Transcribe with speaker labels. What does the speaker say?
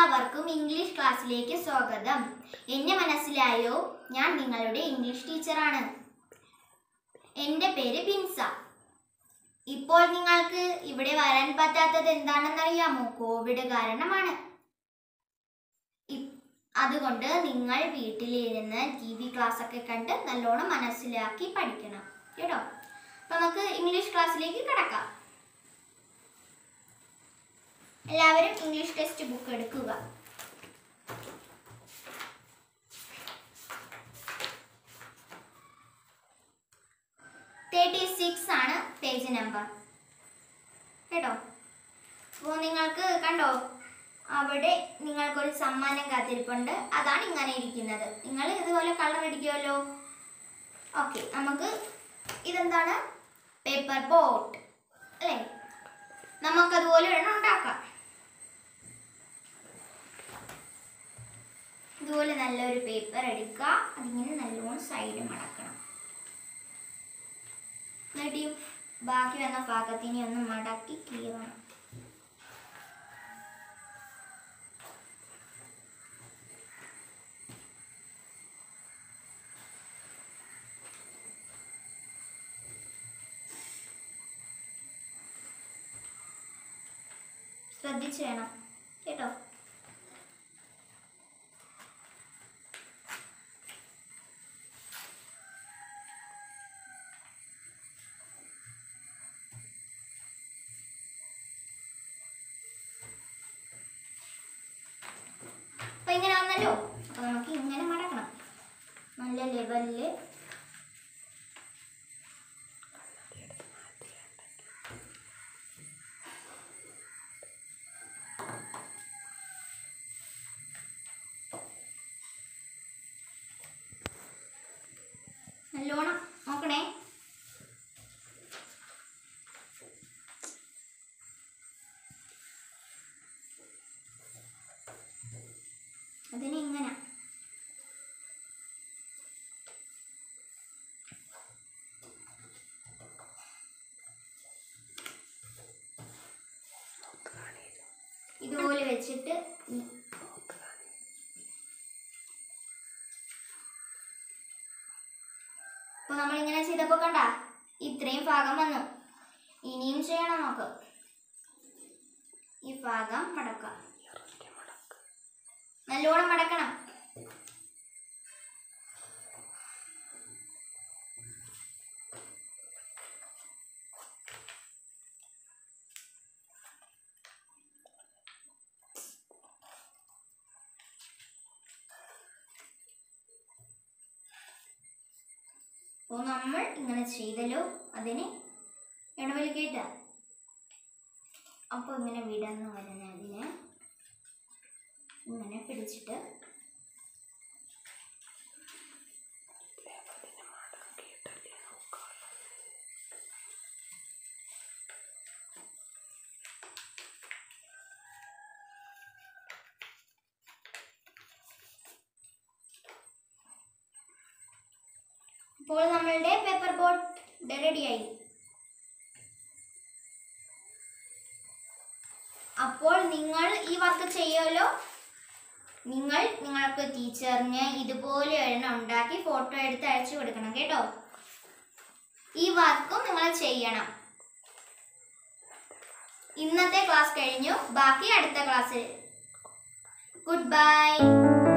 Speaker 1: എല്ലാവർക്കും ഇംഗ്ലീഷ് ക്ലാസ്സിലേക്ക് സ്വാഗതം എന്നെ മനസ്സിലായോ ഞാൻ നിങ്ങളുടെ ഇംഗ്ലീഷ് ടീച്ചറാണ് എൻ്റെ പേര് ബിൻസ ഇപ്പോൾ നിങ്ങൾക്ക് ഇവിടെ വരാൻ പറ്റാത്തത് എന്താണെന്നറിയാമോ കോവിഡ് കാരണമാണ് ഇ- അതുകൊണ്ട് നിങ്ങൾ വീട്ടിലിരുന്ന് ടി വി ക്ലാസ് ഒക്കെ കണ്ട് നല്ലോണം മനസ്സിലാക്കി പഠിക്കണം കേട്ടോ അപ്പൊ നമുക്ക് ഇംഗ്ലീഷ് ക്ലാസ്സിലേക്ക് കിടക്കാം എല്ലാവരും ഇംഗ്ലീഷ് ടെക്സ്റ്റ് ബുക്ക് എടുക്കുക തേർട്ടി സിക്സ് ആണ് പേജ് നമ്പർ കേട്ടോ അപ്പോൾ നിങ്ങൾക്ക് കണ്ടോ അവിടെ നിങ്ങൾക്കൊരു സമ്മാനം കാത്തിരിപ്പുണ്ട് അതാണ് ഇങ്ങനെ ഇരിക്കുന്നത് നിങ്ങൾ ഇതുപോലെ കളർ അടിക്കുമല്ലോ ഓക്കെ നമുക്ക് ഇതെന്താണ് പേപ്പർ ബോട്ട് അല്ലേ നമുക്കതുപോലെ ഒരെണ്ണം ഉണ്ടാക്കാം ഇതുപോലെ നല്ലൊരു പേപ്പർ എടുക്കുക അതിങ്ങനെ നല്ലോണം സൈഡ് മടക്കണം എന്നിട്ട് ഈ ബാക്കി വന്ന ഭാഗത്തിനെ ഒന്ന് മടക്കി കീറണം ശ്രദ്ധിച്ച് വേണം കേട്ടോ അപ്പൊ ഇങ്ങനെ വന്നല്ലോ അപ്പൊ നമുക്ക് ഇങ്ങനെ മടക്കണം നല്ല ലെവലില് നല്ലോണം നോക്കണേ അതിന് ഇങ്ങനെ ഇതുപോലെ വെച്ചിട്ട് ഈ- അപ്പൊ നമ്മൾ ഇങ്ങനെ ചെയ്തപ്പോ കണ്ട ഇത്രയും ഭാഗം വന്നു ഇനിയും ചെയ്യണം നോക്ക് ഈ ഭാഗം മടക്കാം നല്ലോണം മടക്കണം അപ്പോൾ നമ്മൾ ഇങ്ങനെ ചെയ്തല്ലോ അതിന് ഇടവൽ കേട്ട അപ്പോൾ ഇങ്ങനെ വിടന്ന് വരുന്നതിന് ഇങ്ങനെ പിടിച്ചിട്ട് ഇപ്പോൾ നമ്മളുടെ പേപ്പർ ബോട്ട് റെഡിയായി അപ്പോൾ നിങ്ങൾ ഈ വർക്ക് ചെയ്യുമല്ലോ നിങ്ങൾ നിങ്ങൾക്ക് ടീച്ചറിന് ഇതുപോലെ ഒരെണ്ണം ഉണ്ടാക്കി ഫോട്ടോ എടുത്ത് അയച്ചു കൊടുക്കണം കേട്ടോ ഈ വർക്കും നിങ്ങൾ ചെയ്യണം ഇന്നത്തെ ക്ലാസ് കഴിഞ്ഞു ബാക്കി അടുത്ത ക്ലാസ്സിൽ ഗുഡ് ബൈ